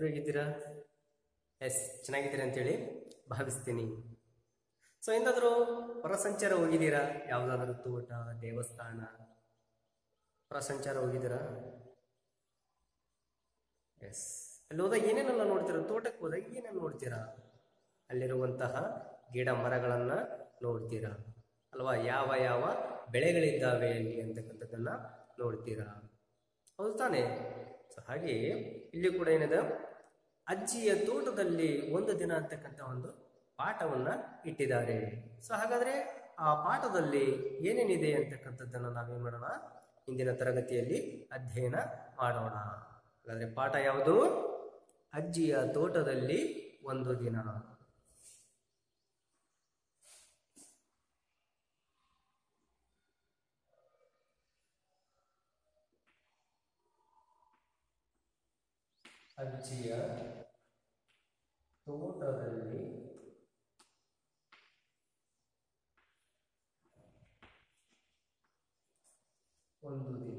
ಎಲ್ಲರೂ ಹೇಗಿದ್ದೀರಾ ಎಸ್ ಚೆನ್ನಾಗಿದ್ದೀರಾ ಅಂತೇಳಿ ಭಾವಿಸ್ತೀನಿ ಸೊ ಎಂದಾದರೂ ಹೊರಸಂಚಾರ ಹೋಗಿದ್ದೀರಾ ಯಾವುದಾದ್ರೂ ತೋಟ ದೇವಸ್ಥಾನ ಹೊರಸಂಚಾರ ಹೋಗಿದ್ದೀರಾ ಎಸ್ ಅಲ್ಲಿ ಹೋದಾಗ ಏನೇನೆಲ್ಲ ನೋಡ್ತೀರಾ ತೋಟಕ್ಕೆ ಹೋದಾಗ ಏನೇನು ನೋಡ್ತೀರಾ ಅಲ್ಲಿರುವಂತಹ ಗಿಡ ಮರಗಳನ್ನ ನೋಡ್ತೀರಾ ಅಲ್ವಾ ಯಾವ ಯಾವ ಬೆಳೆಗಳಿದ್ದಾವೆ ಅಲ್ಲಿ ಅಂತಕ್ಕಂಥದ್ದನ್ನ ನೋಡ್ತೀರಾ ಹೌದು ತಾನೇ ಸೊ ಹಾಗೆ ಇಲ್ಲಿ ಕೂಡ ಏನಿದೆ ಅಜ್ಜಿಯ ತೋಟದಲ್ಲಿ ಒಂದು ದಿನ ಅಂತಕ್ಕಂಥ ಒಂದು ಪಾಠವನ್ನ ಇಟ್ಟಿದ್ದಾರೆ ಸೊ ಹಾಗಾದ್ರೆ ಆ ಪಾಠದಲ್ಲಿ ಏನೇನಿದೆ ಅಂತಕ್ಕಂಥದ್ದನ್ನು ನಾವೇನ್ ಮಾಡೋಣ ಇಂದಿನ ತರಗತಿಯಲ್ಲಿ ಅಧ್ಯಯನ ಮಾಡೋಣ ಹಾಗಾದ್ರೆ ಪಾಠ ಯಾವುದು ಅಜ್ಜಿಯ ತೋಟದಲ್ಲಿ ಒಂದು ದಿನ ಅಜ್ಜಿಯ ತೋಟದಲ್ಲಿ ಒಂದು ದಿನ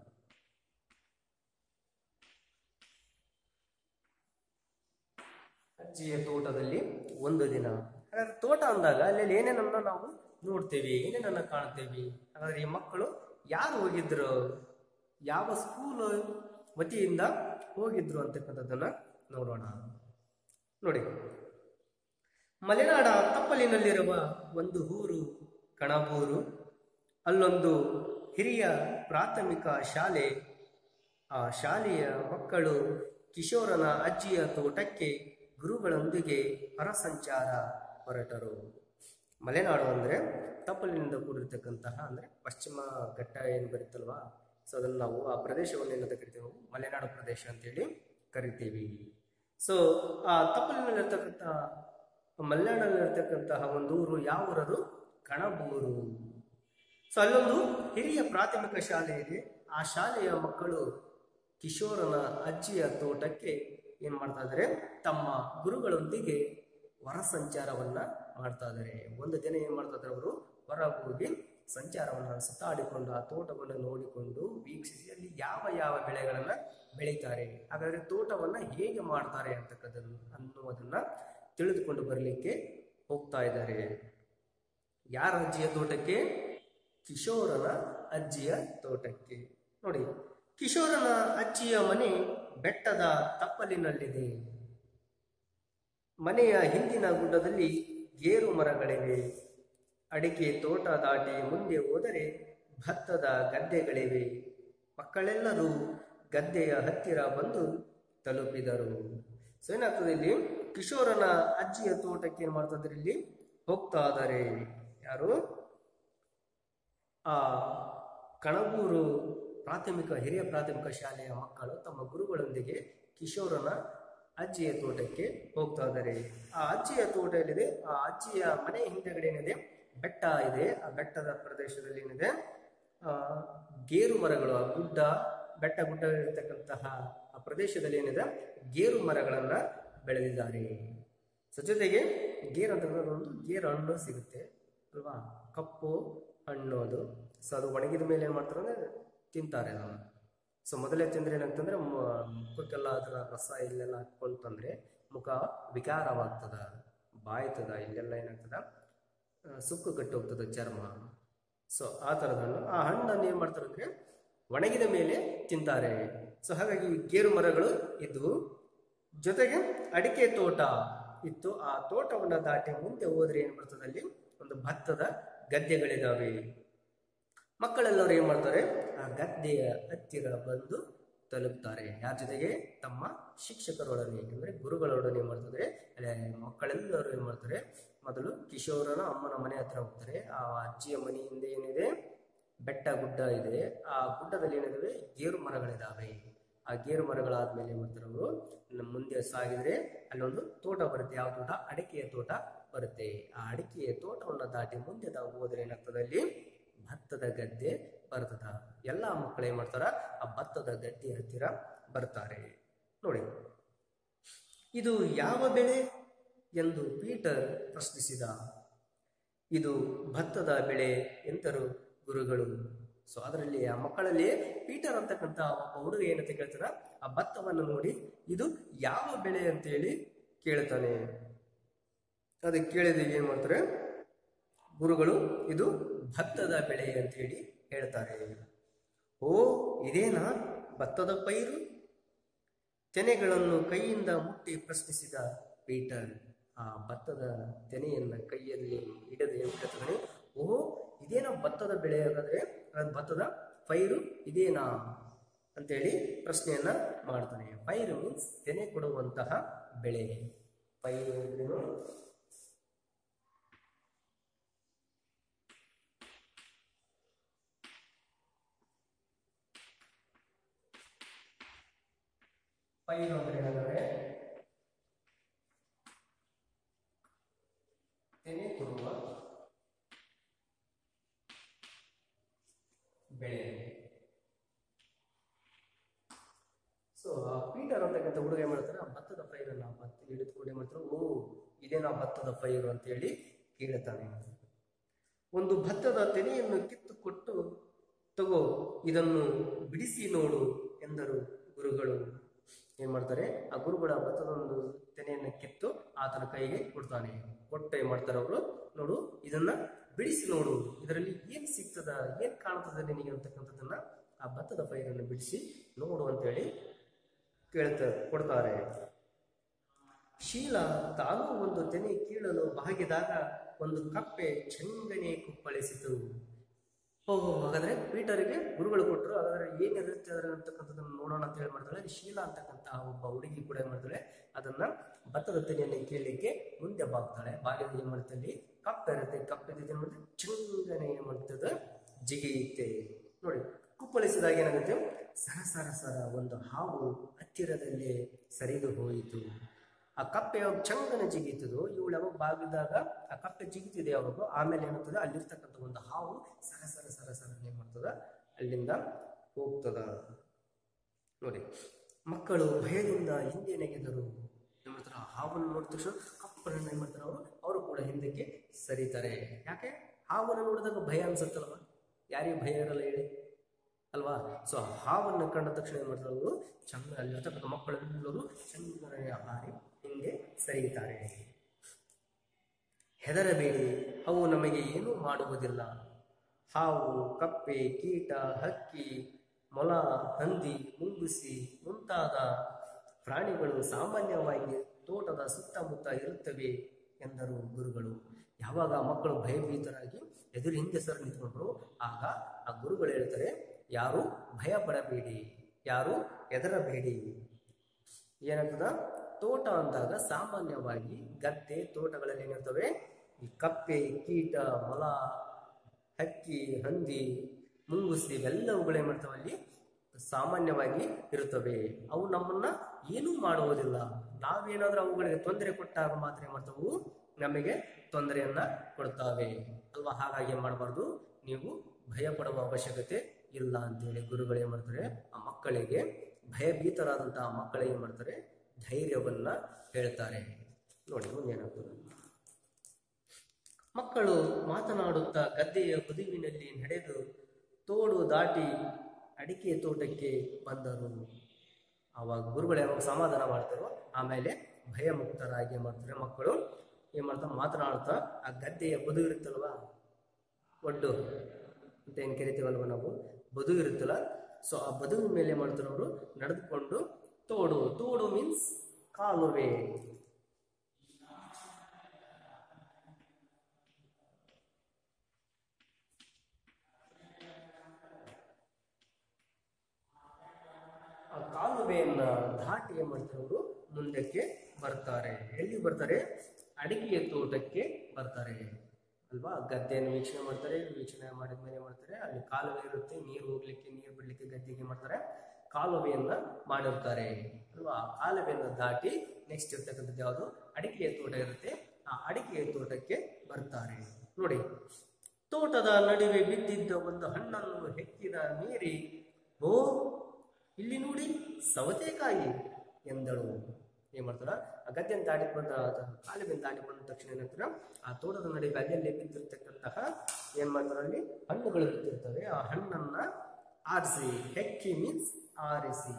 ಅಜ್ಜಿಯ ತೋಟದಲ್ಲಿ ಒಂದು ದಿನ ಹಾಗಾದ್ರೆ ತೋಟ ಅಂದಾಗ ಅಲ್ಲಿ ಏನೇನನ್ನ ನಾವು ನೋಡ್ತೇವೆ ಏನೇನನ್ನ ಕಾಣ್ತೇವೆ ಹಾಗಾದ್ರೆ ಈ ಮಕ್ಕಳು ಯಾರು ಹೋಗಿದ್ರು ಯಾವ ಸ್ಕೂಲ್ ವತಿಯಿಂದ ಹೋಗಿದ್ರು ಅಂತಕ್ಕಂಥದ್ದನ್ನ ನೋಡೋಣ ನೋಡಿ ಮಲೆನಾಡ ತಪ್ಪಲಿನಲ್ಲಿರುವ ಒಂದು ಊರು ಕಣಬೂರು ಅಲ್ಲೊಂದು ಹಿರಿಯ ಪ್ರಾಥಮಿಕ ಶಾಲೆ ಆ ಶಾಲೆಯ ಮಕ್ಕಳು ಕಿಶೋರನ ಅಜ್ಜಿಯ ತೋಟಕ್ಕೆ ಗುರುಗಳೊಂದಿಗೆ ಹೊರಸಂಚಾರ ಹೊರಟರು ಮಲೆನಾಡು ಅಂದರೆ ತಪ್ಪಲಿನಿಂದ ಕೂಡಿರ್ತಕ್ಕಂತಹ ಅಂದರೆ ಪಶ್ಚಿಮ ಘಟ್ಟ ಏನು ಬರುತ್ತಲ್ವಾ ಸೊ ಅದನ್ನು ನಾವು ಆ ಪ್ರದೇಶವನ್ನು ಏನಂತ ಕರಿತೀವಿ ನಾವು ಮಲೆನಾಡು ಪ್ರದೇಶ ಅಂತೇಳಿ ಕರಿತೀವಿ ಸೊ ಆ ತಪ್ಪಲಿನಲ್ಲಿರ್ತಕ್ಕಂಥ ಮಲೆನಾಡಲ್ಲಿರ್ತಕ್ಕಂತಹ ಒಂದು ಊರು ಯಾವ ಊರದು ಕಣಬೂರು ಸೊ ಅಲ್ಲೊಂದು ಹಿರಿಯ ಪ್ರಾಥಮಿಕ ಶಾಲೆ ಇದೆ ಆ ಶಾಲೆಯ ಮಕ್ಕಳು ಕಿಶೋರನ ಅಜ್ಜಿಯ ತೋಟಕ್ಕೆ ಏನ್ ಮಾಡ್ತಾ ಇದ್ದಾರೆ ತಮ್ಮ ಗುರುಗಳೊಂದಿಗೆ ಹೊರ ಸಂಚಾರವನ್ನ ಮಾಡ್ತಾ ಇದ್ದಾರೆ ಒಂದು ದಿನ ಏನ್ ಮಾಡ್ತಾ ಇದ್ದಾರೆ ಅವರು ಹೊರಗೆ ಹೋಗಿ ಸಂಚಾರವನ್ನ ಸುತ್ತಾಡಿಕೊಂಡು ಆ ತೋಟವನ್ನು ನೋಡಿಕೊಂಡು ವೀಕ್ಷಿಸಿ ಅಲ್ಲಿ ಯಾವ ಯಾವ ಬೆಳೆಗಳನ್ನ ಬೆಳೀತಾರೆ ಹಾಗಾದ್ರೆ ತೋಟವನ್ನ ಹೇಗೆ ಮಾಡ್ತಾರೆ ಅಂತಕ್ಕಂಥದ್ದು ಅನ್ನುವುದನ್ನ ತಿಳಿದುಕೊಂಡು ಬರಲಿಕ್ಕೆ ಹೋಗ್ತಾ ಇದ್ದಾರೆ ಯಾರ ಅಜ್ಜಿಯ ತೋಟಕ್ಕೆ ಕಿಶೋರನ ಅಜ್ಜಿಯ ತೋಟಕ್ಕೆ ನೋಡಿ ಕಿಶೋರನ ಅಜ್ಜಿಯ ಮನೆ ಬೆಟ್ಟದ ತಪ್ಪಲಿನಲ್ಲಿದೆ ಮನೆಯ ಹಿಂದಿನ ಗುಡ್ಡದಲ್ಲಿ ಗೇರು ಮರಗಳಿವೆ ಅಡಿಕೆ ತೋಟ ದಾಟಿ ಮುಂದೆ ಹೋದರೆ ಭತ್ತದ ಗದ್ದೆಗಳಿವೆ ಮಕ್ಕಳೆಲ್ಲರೂ ಗದ್ದೆಯ ಹತ್ತಿರ ಬಂದು ತಲುಪಿದರು ಸೊ ಏನಾಗ್ತದೆ ಇಲ್ಲಿ ಕಿಶೋರನ ಅಜ್ಜಿಯ ತೋಟಕ್ಕೆ ಏನ್ ಮಾಡ್ತಾ ಇದ್ದಾರೆ ಇಲ್ಲಿ ಹೋಗ್ತಾ ಇದ್ದಾರೆ ಯಾರು ಆ ಕಣಬೂರು ಪ್ರಾಥಮಿಕ ಹಿರಿಯ ಪ್ರಾಥಮಿಕ ಶಾಲೆಯ ಮಕ್ಕಳು ತಮ್ಮ ಗುರುಗಳೊಂದಿಗೆ ಕಿಶೋರನ ಅಜ್ಜಿಯ ತೋಟಕ್ಕೆ ಹೋಗ್ತಾ ಇದ್ದಾರೆ ಆ ಅಜ್ಜಿಯ ತೋಟ ಎಲ್ಲಿದೆ ಆ ಅಜ್ಜಿಯ ಮನೆ ಹಿಂದೆಗಡೆ ಏನಿದೆ ಬೆಟ್ಟ ಇದೆ ಆ ಬೆಟ್ಟದ ಪ್ರದೇಶದಲ್ಲಿ ಏನಿದೆ ಆ ಗೇರು ಮರಗಳು ಆ ಗುಡ್ಡ ಬೆಟ್ಟ ಗುಡ್ಡ ಇರತಕ್ಕಂತಹ ಆ ಪ್ರದೇಶದಲ್ಲಿ ಏನಿದೆ ಗೇರು ಮರಗಳನ್ನ ಬೆಳೆದಿದ್ದಾರೆ ಸೊ ಜೊತೆಗೆ ಗೇರು ಅಂತ ಒಂದು ಗೇರು ಹಣ್ಣು ಸಿಗುತ್ತೆ ಅಲ್ವಾ ಕಪ್ಪು ಹಣ್ಣು ಅದು ಸೊ ಅದು ಒಣಗಿದ ಮೇಲೆ ಏನು ಮಾಡ್ತಾರೆ ಅಂದರೆ ತಿಂತಾರೆ ಅದನ್ನು ಸೊ ಮೊದಲೇ ತಿಂದ್ರೆ ಏನಾಗ್ತಂದ್ರೆ ಮ- ಮುಖಕ್ಕೆಲ್ಲ ಅದರ ರಸ ಇಲ್ಲೆಲ್ಲ ಹಾಕೊಂಡು ತಂದ್ರೆ ಮುಖ ವಿಕಾರವಾಗ್ತದ ಬಾಯ್ತದ ಇಲ್ಲೆಲ್ಲ ಏನಾಗ್ತದ ಆ, ಸುಕ್ಕು ಕಟ್ಟಿ ಹೋಗ್ತದ ಚರ್ಮ ಸೊ ಆ ಥರದ ಹಣ್ಣು ಆ ಹಣ್ಣನ್ನು ಏನು ಮಾಡ್ತಾರೆ ಅಂದರೆ ಒಣಗಿದ ಮೇಲೆ ತಿಂತಾರೆ ಸೊ ಹಾಗಾಗಿ ಗೇರು ಮರಗಳು ಇದ್ವು ಜೊತೆಗೆ ಅಡಿಕೆ ತೋಟ ಇತ್ತು ಆ ತೋಟವನ್ನು ದಾಟಿ ಮುಂದೆ ಹೋದ್ರೆ ಏನು ಬರ್ತದೆ ಅಲ್ಲಿ ಒಂದು ಭತ್ತದ ಗದ್ದೆಗಳಿದಾವೆ ಮಕ್ಕಳೆಲ್ಲರೂ ಏನ್ ಮಾಡ್ತಾರೆ ಆ ಗದ್ದೆಯ ಹತ್ತಿರ ಬಂದು ತಲುಪ್ತಾರೆ ಯಾರ ಜೊತೆಗೆ ತಮ್ಮ ಶಿಕ್ಷಕರೊಡನೆ ಅಂದ್ರೆ ಗುರುಗಳೊಡನೆ ಏನ್ ಮಾಡ್ತಾರೆ ಅಲ್ಲೇ ಮಕ್ಕಳೆಲ್ಲರೂ ಏನ್ ಮಾಡ್ತಾರೆ ಮೊದಲು ಕಿಶೋರನ ಅಮ್ಮನ ಮನೆ ಹತ್ರ ಹೋಗ್ತಾರೆ ಆ ಅಜ್ಜಿಯ ಮನೆ ಹಿಂದೆ ಏನಿದೆ ಬೆಟ್ಟ ಗುಡ್ಡ ಇದೆ ಆ ಗುಡ್ಡದಲ್ಲಿ ಏನಿದಾವೆ ಗೇರು ಮರಗಳಿದಾವೆ ಆ ಗೇರು ಮರಗಳಾದ್ಮೇಲೆ ಏನ್ ಮಾಡ್ತಾರೆ ಅವರು ಇನ್ನು ಮುಂದೆ ಸಾಗಿದ್ರೆ ಅಲ್ಲೊಂದು ತೋಟ ಬರುತ್ತೆ ಯಾವ ತೋಟ ಅಡಿಕೆಯ ತೋಟ ಬರುತ್ತೆ ಆ ಅಡಿಕೆಯ ತೋಟವನ್ನು ದಾಟಿ ಮುಂದೆ ತಾವು ಹೋದ್ರೆ ಏನಾಗ್ತದೆ ಅಲ್ಲಿ ಭತ್ತದ ಗದ್ದೆ ಬರ್ತದ ಎಲ್ಲ ಮಕ್ಕಳು ಏನ್ ಮಾಡ್ತಾರ ಆ ಭತ್ತದ ಗದ್ದೆ ಹತ್ತಿರ ಬರ್ತಾರೆ ನೋಡಿ ಇದು ಯಾವ ಬೆಳೆ ಎಂದು ಪೀಟರ್ ಪ್ರಶ್ನಿಸಿದ ಇದು ಭತ್ತದ ಬೆಳೆ ಎಂದರು ಗುರುಗಳು ಸೊ ಅದರಲ್ಲಿ ಆ ಮಕ್ಕಳಲ್ಲಿ ಪೀಟರ್ ಅಂತಕ್ಕಂಥ ಒಬ್ಬ ಹುಡುಗ ಏನಂತ ಕೇಳ್ತಾರ ಆ ಭತ್ತವನ್ನು ನೋಡಿ ಇದು ಯಾವ ಬೆಳೆ ಅಂತೇಳಿ ಕೇಳ್ತಾನೆ ಅದಕ್ಕೆ ಕೇಳಿದ ಏನ್ ಮಾಡ್ತಾರೆ ಗುರುಗಳು ಇದು ಭತ್ತದ ಬೆಳೆ ಅಂತೇಳಿ ಹೇಳ್ತಾರೆ ಓ ಇದೇನಾ ಭತ್ತದ ಪೈರು ತೆನೆಗಳನ್ನು ಕೈಯಿಂದ ಮುಟ್ಟಿ ಪ್ರಶ್ನಿಸಿದ ಪೀಟರ್ ಆ ಭತ್ತದ ತೆನೆಯನ್ನ ಕೈಯಲ್ಲಿ ಹಿಡಿದು ಏನ್ ಕೇಳ್ತಾನೆ ಓ ಇದೇನಾ ಭತ್ತದ ಬೆಳೆ ಹಾಗಾದ್ರೆ ಅದು ಭತ್ತದ ಪೈರು ಇದೇನಾ ಅಂತೇಳಿ ಪ್ರಶ್ನೆಯನ್ನ ಮಾಡ್ತಾನೆ ಪೈರು ಮೀನ್ಸ್ ತೆನೆ ಕೊಡುವಂತಹ ಬೆಳೆ ಪೈರು ಅಂದ್ರೇನು? ಪೈರು ಅಂದ್ರೆ ಏನಂದ್ರೆ ತೆನೆ ಕೊಡುವ ಬೆಳೆ ಸೊ ಪೀಟರ್ ಅಂತಕ್ಕಂಥ ಹುಡುಗ ಏನ್ ಮಾಡ್ತಾರೆ ಆ ಭತ್ತದ ಪೈರನ್ನ ಭತ್ತ ಹಿಡಿದುಕೊಂಡು ಏನ್ ಮಾಡ್ತಾರೆ ಓ ಇದೇನಾ ಭತ್ತದ ಪೈರು ಅಂತೇಳಿ ಕೇಳ್ತಾನೆ ಒಂದು ಭತ್ತದ ತೆನೆಯನ್ನು ಕಿತ್ತು ಕೊಟ್ಟು ತಗೋ ಇದನ್ನು ಬಿಡಿಸಿ ನೋಡು ಎಂದರು ಗುರುಗಳು ಏನ್ ಮಾಡ್ತಾರೆ ಆ ಗುರುಗಳ ಭತ್ತದ ಒಂದು ತೆನೆಯನ್ನು ಕಿತ್ತು ಆತನ ಕೈಗೆ ಕೊಡ್ತಾನೆ ಕೊಟ್ಟು ಏನ್ ಮಾಡ್ತಾರೆ ಅವರು ನೋಡು ಇದನ್ನ ಬಿಡಿಸಿ ನೋಡು ಇದರಲ್ಲಿ ಏನ್ ಸಿಗ್ತದ ಏನ್ ಕಾಣ್ತದ ನಿನಗೆ ಅಂತಕ್ಕಂಥದ್ದನ್ನ ಆ ಭತ್ತದ ಪೈರನ್ನು ಬಿಡಿಸಿ ನೋಡು ಅಂತೇಳಿ ಕೇಳ್ತ ಕೊಡ್ತಾರೆ ಶೀಲ ತಾನೂ ಒಂದು ತೆನೆ ಕೀಳಲು ಬಾಗಿದಾಗ ಒಂದು ಕಪ್ಪೆ ಚೆಂಗನೆ ಕುಪ್ಪಳಿಸಿತು ಹೋಗು ಹಾಗಾದ್ರೆ ಪೀಟರ್ಗೆ ಗುರುಗಳು ಕೊಟ್ಟರು ಹಾಗಾದ್ರೆ ಏನಿರುತ್ತೆ ಅದರ ಅಂತಕ್ಕಂಥದ್ದನ್ನು ನೋಡೋಣ ಅಂತ ಹೇಳಿ ಮಾಡ್ತಾಳೆ ಶೀಲ ಅಂತಕ್ಕಂತಹ ಒಬ್ಬ ಹುಡುಗಿ ಕೂಡ ಏನ್ ಮಾಡ್ತಾಳೆ ಅದನ್ನ ಭತ್ತದ ತೆನೆಯನ್ನು ಕೀಳಲಿಕ್ಕೆ ಮುಂದೆ ಬಾಗ್ತಾಳೆ ಬಾಗಿದ ಏನ್ ಮಾಡ್ತಾಳೆ ಕಪ್ಪೆ ಇರುತ್ತೆ ಕಪ್ಪೆ ಏನ್ ಮಾಡ್ತಾರೆ ಚೆಂಗನೆ ಏನ್ ಮಾಡ್ತದೆ ಜಿಗಿಯುತ್ತೆ ನೋಡಿ ಕುಪ್ಪಳಿಸಿದಾಗ ಏನಾಗುತ್ತೆ ಸರ ಸರ ಸರ ಒಂದು ಹಾವು ಹತ್ತಿರದಲ್ಲೇ ಸರಿದು ಹೋಯಿತು ಆ ಕಪ್ಪೆ ಯಾವಾಗ ಚಂಗನ ಜಿಗಿತದೋ ಇವಳು ಯಾವಾಗ ಬಾಗಿದಾಗ ಆ ಕಪ್ಪೆ ಜಿಗಿತಿದೆ ಯಾವಾಗ ಆಮೇಲೆ ಏನಾಗ್ತದೆ ಅಲ್ಲಿರ್ತಕ್ಕಂಥ ಒಂದು ಹಾವು ಸರ ಸರ ಸರ ಸರ ಏನ್ ಮಾಡ್ತದ ಅಲ್ಲಿಂದ ಹೋಗ್ತದ ನೋಡಿ ಮಕ್ಕಳು ಭಯದಿಂದ ಹಿಂದೆ ನೆಗೆದರು ಏನ್ ಮಾಡ್ತಾರೆ ಆ ಹಾವನ್ನು ನೋಡಿದ ತಕ್ಷಣ ಕಪ್ಪನನ್ನ ಏನ್ ಮಾಡ್ತಾರೆ ಅವರು ಅವರು ಕೂಡ ಹಿಂದಕ್ಕೆ ಸರಿತಾರೆ ಯಾಕೆ ಹಾವನ್ನು ನೋಡಿದಾಗ ಭಯ ಅನ್ಸುತ್ತಲ್ವ ಯಾರಿಗೆ ಭಯ ಇರಲ್ಲ ಹೇಳಿ ಅಲ್ವಾ ಸೊ ಹಾವನ್ನು ಕಂಡ ತಕ್ಷಣ ಏನ್ ಮಾಡ್ತಾರೆ ಅವರು ಚಂದ ಅಲ್ಲಿರ್ತಕ್ಕಂಥ ಮಕ್ಕಳೆಲ್ಲರೂ ಚಂದನೆ ಹಾರಿ ಹಿಂದೆ ಸರಿಯುತ್ತಾರೆ ಹೆದರಬೇಡಿ ಅವು ನಮಗೆ ಏನೂ ಮಾಡುವುದಿಲ್ಲ ಹಾವು ಕಪ್ಪೆ ಕೀಟ ಹಕ್ಕಿ ಮೊಲ ಹಂದಿ ಮುಂಗುಸಿ ಮುಂತಾದ ಪ್ರಾಣಿಗಳು ಸಾಮಾನ್ಯವಾಗಿ ತೋಟದ ಸುತ್ತಮುತ್ತ ಇರುತ್ತವೆ ಎಂದರು ಗುರುಗಳು ಯಾವಾಗ ಮಕ್ಕಳು ಭಯಭೀತರಾಗಿ ಎದುರು ಹಿಂದೆ ಸರ್ ನಿಂತ್ಕೊಂಡ್ರು ಆಗ ಆ ಗುರುಗಳು ಹೇಳ್ತಾರೆ ಯಾರು ಭಯ ಪಡಬೇಡಿ ಯಾರು ಹೆದರಬೇಡಿ ಏನಾಗ್ತದ ತೋಟ ಅಂದಾಗ ಸಾಮಾನ್ಯವಾಗಿ ಗದ್ದೆ ತೋಟಗಳಲ್ಲಿ ಏನಿರ್ತವೆ ಈ ಕಪ್ಪೆ ಕೀಟ ಮೊಲ ಹಕ್ಕಿ ಹಂದಿ ಮುಂಗುಸಿ ಇವೆಲ್ಲವುಗಳು ಏನ್ ಮಾಡ್ತಾವೆ ಅಲ್ಲಿ ಸಾಮಾನ್ಯವಾಗಿ ಇರುತ್ತವೆ ಅವು ನಮ್ಮನ್ನ ಏನೂ ಮಾಡುವುದಿಲ್ಲ ನಾವೇನಾದ್ರೂ ಅವುಗಳಿಗೆ ತೊಂದರೆ ಕೊಟ್ಟಾಗ ಮಾತ್ರ ಏನ್ ಮಾಡ್ತಾವು ನಮಗೆ ತೊಂದರೆಯನ್ನ ಕೊಡ್ತಾವೆ ಅಲ್ವಾ ಹಾಗಾಗಿ ಏನ್ ಮಾಡಬಾರ್ದು ನೀವು ಭಯ ಪಡುವ ಅವಶ್ಯಕತೆ ಇಲ್ಲ ಅಂತೇಳಿ ಗುರುಗಳು ಏನ್ ಮಾಡ್ತಾರೆ ಆ ಮಕ್ಕಳಿಗೆ ಭಯಭೀತರಾದಂತಹ ಮಕ್ಕಳಿಗೆ ಏನ್ ಮಾಡ್ತಾರೆ ಧೈರ್ಯವನ್ನ ಹೇಳ್ತಾರೆ ನೋಡಿ ಮುಂದೇನಾಗ್ತದೆ ಮಕ್ಕಳು ಮಾತನಾಡುತ್ತಾ ಗದ್ದೆಯ ಬದುವಿನಲ್ಲಿ ನಡೆದು ತೋಡು ದಾಟಿ ಅಡಿಕೆ ತೋಟಕ್ಕೆ ಬಂದರು ಆವಾಗ ಗುರುಗಳು ಯಾವಾಗ ಸಮಾಧಾನ ಮಾಡ್ತಾರೋ ಆಮೇಲೆ ಭಯಮುಕ್ತರಾಗಿ ಏನ್ ಮಾಡ್ತಾರೆ ಮಕ್ಕಳು ಏನ್ ಮಾಡ್ತಾರೆ ಮಾತನಾಡ್ತಾ ಆ ಗದ್ದೆಯ ಬದು ಇರುತ್ತಲ್ವಾ ಒಡ್ಡು ಅಂತ ಏನು ಕರಿತೀವಲ್ವ ನಾವು ಬದು ಇರುತ್ತಲ್ಲ ಸೊ ಆ ಬದುವಿನ ಮೇಲೆ ಏನ್ ಮಾಡ್ತಾರೆ ಅವರು ನಡೆದುಕೊಂಡು ತೋಡು ತೋಡು ಮೀನ್ಸ್ ಕಾಲುವೆ ಆ ಕಾಲುವೆಯನ್ನ ದಾಟಿ ಏನ್ ಮಾಡ್ತಾರೆ ಅವರು ಮುಂದಕ್ಕೆ ಬರ್ತಾರೆ ಎಲ್ಲಿ ಬರ್ತಾರೆ ಅಡಿಕೆಯ ತೋಟಕ್ಕೆ ಬರ್ತಾರೆ ಅಲ್ವಾ ಗದ್ದೆಯನ್ನು ವೀಕ್ಷಣೆ ಮಾಡ್ತಾರೆ ವೀಕ್ಷಣೆ ಮಾಡಿದ ಮೇಲೆ ಏನ್ ಮಾಡ್ತಾರೆ ಅಲ್ಲಿ ಕಾಲುವೆ ಇರುತ್ತೆ ನೀರು ಹೋಗ್ಲಿಕ್ಕೆ ನೀರು ಬಿಡ್ಲಿಕ್ಕೆ ಗದ್ದೆಗೆ ಮಾಡ್ತಾರೆ ಕಾಲುವೆಯನ್ನ ಮಾಡಿರ್ತಾರೆ ಅಲ್ವಾ ಆ ಕಾಲುವೆಯನ್ನ ದಾಟಿ ನೆಕ್ಸ್ಟ್ ಇರ್ತಕ್ಕಂಥದ್ದು ಯಾವುದು ಅಡಿಕೆಯ ತೋಟ ಇರುತ್ತೆ ಆ ಅಡಿಕೆಯ ತೋಟಕ್ಕೆ ಬರ್ತಾರೆ ನೋಡಿ ತೋಟದ ನಡುವೆ ಬಿದ್ದಿದ್ದ ಒಂದು ಹಣ್ಣನ್ನು ಹೆಕ್ಕಿದ ಮೀರಿ ಓ ಇಲ್ಲಿ ನೋಡಿ ಸವತೆಕಾಯಿ ಎಂದಳು ಏನ್ ಮಾಡ್ತಾರ ಆ ಆ ಗದ್ದೆಯನ್ನು ದಾಟಿ ಬಂದ ಕಾಲುವೆಯನ್ನು ದಾಟಿ ಬಂದ ತಕ್ಷಣ ನಂತರ ಆ ತೋಟದ ನಡುವೆ ಅಲ್ಲಲ್ಲಿ ಬಿದ್ದಿರ್ತಕ್ಕಂತಹ ಏನ್ ಮಾಡ್ತಾರೆ ಅಲ್ಲಿ ಹಣ್ಣುಗಳು ಬಿದ್ದಿರ್ತವೆ ಆ ಹಣ್ಣನ್ನ ಆರಿಸಿ ಹೆಕ್ಕಿ ಮೀನ್ಸ್ ಆರಿಸಿ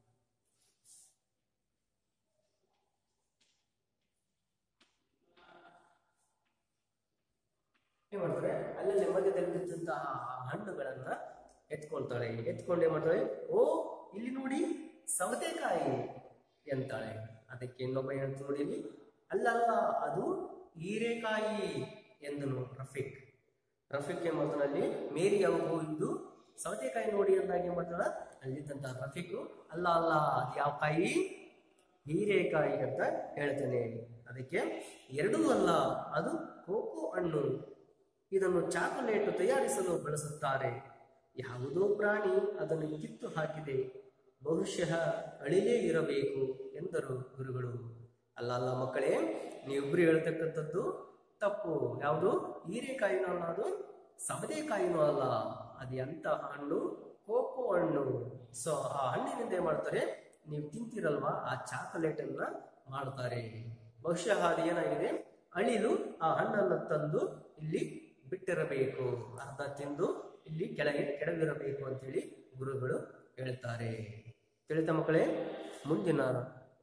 ಏನ್ ಮಾಡ್ತಾರೆ ಅಲ್ಲಲ್ಲಿ ಮಧ್ಯದಲ್ಲಿ ಬಿದ್ದಂತಹ ಆ ಹಣ್ಣುಗಳನ್ನ ಎತ್ಕೊಳ್ತಾಳೆ ಎತ್ಕೊಂಡು ಏನ್ ಮಾಡ್ತಾಳೆ ಓ ಇಲ್ಲಿ ನೋಡಿ ಸವತೆಕಾಯಿ ಎಂತಾಳೆ ಅದಕ್ಕೆ ಇನ್ನೊಬ್ಬ ಏನಂತ ನೋಡಿ ಇಲ್ಲಿ ಅಲ್ಲಲ್ಲ ಅದು ಹೀರೆಕಾಯಿ ಎಂದನು ರಫೀಕ್ ರಫೀಕ್ ಏನ್ ಮಾಡ್ತಾನೆ ಅಲ್ಲಿ ಮೇರಿ ಅವರು ಇದು ಸವತೆಕಾಯಿ ನೋಡಿ ಅಂದಾಗ ಏನ್ ಮಾಡ್ತಾಳ ಅಲ್ಲಿದ್ದಂತ ರಫೀಕ್ ಅಲ್ಲ ಅಲ್ಲ ಅದು ಯಾವ ಕಾಯಿ ಹೀರೆಕಾಯಿ ಅಂತ ಹೇಳ್ತೇನೆ ಅದಕ್ಕೆ ಎರಡೂ ಅಲ್ಲ ಅದು ಕೋಕೋ ಹಣ್ಣು ಇದನ್ನು ಚಾಕೊಲೇಟ್ ತಯಾರಿಸಲು ಬಳಸುತ್ತಾರೆ ಯಾವುದೋ ಪ್ರಾಣಿ ಅದನ್ನು ಕಿತ್ತು ಹಾಕಿದೆ ಬಹುಶಃ ಅಳಿಲೇ ಇರಬೇಕು ಎಂದರು ಗುರುಗಳು ಅಲ್ಲ ಅಲ್ಲ ಮಕ್ಕಳೇ ನೀವಿಬ್ರು ಹೇಳ್ತಕ್ಕಂಥದ್ದು ತಪ್ಪು ಯಾವುದು ಹೀರೆಕಾಯಿನೂ ಅಲ್ಲ ಅದು ಸವದೆಕಾಯಿನೂ ಅಲ್ಲ ಅದು ಎಂತ ಹಣ್ಣು ಕೋಕೋ ಹಣ್ಣು ಸೊ ಆ ಹಣ್ಣಿನಿಂದ ಏನ್ ಮಾಡ್ತಾರೆ ನೀವು ತಿಂತೀರಲ್ವಾ ಆ ಚಾಕೊಲೇಟ್ ಅನ್ನ ಮಾಡ್ತಾರೆ ಬಹುಶಃ ಅದು ಏನಾಗಿದೆ ಅಳಿಲು ಆ ಹಣ್ಣನ್ನು ತಂದು ಇಲ್ಲಿ ಬಿಟ್ಟಿರಬೇಕು ಅರ್ಧ ತಿಂದು ಇಲ್ಲಿ ಕೆಳಗೆ ಕೆಡವಿರಬೇಕು ಅಂತೇಳಿ ಗುರುಗಳು ಹೇಳ್ತಾರೆ ತಿಳಿತ ಮಕ್ಕಳೇ ಮುಂದಿನ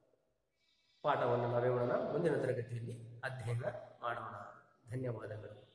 ಪಾಠವನ್ನು ನಾವೇ ಮಾಡೋಣ ಮುಂದಿನ ತರಗತಿಯಲ್ಲಿ ಅಧ್ಯಯನ ಮಾಡೋಣ ಧನ್ಯವಾದಗಳು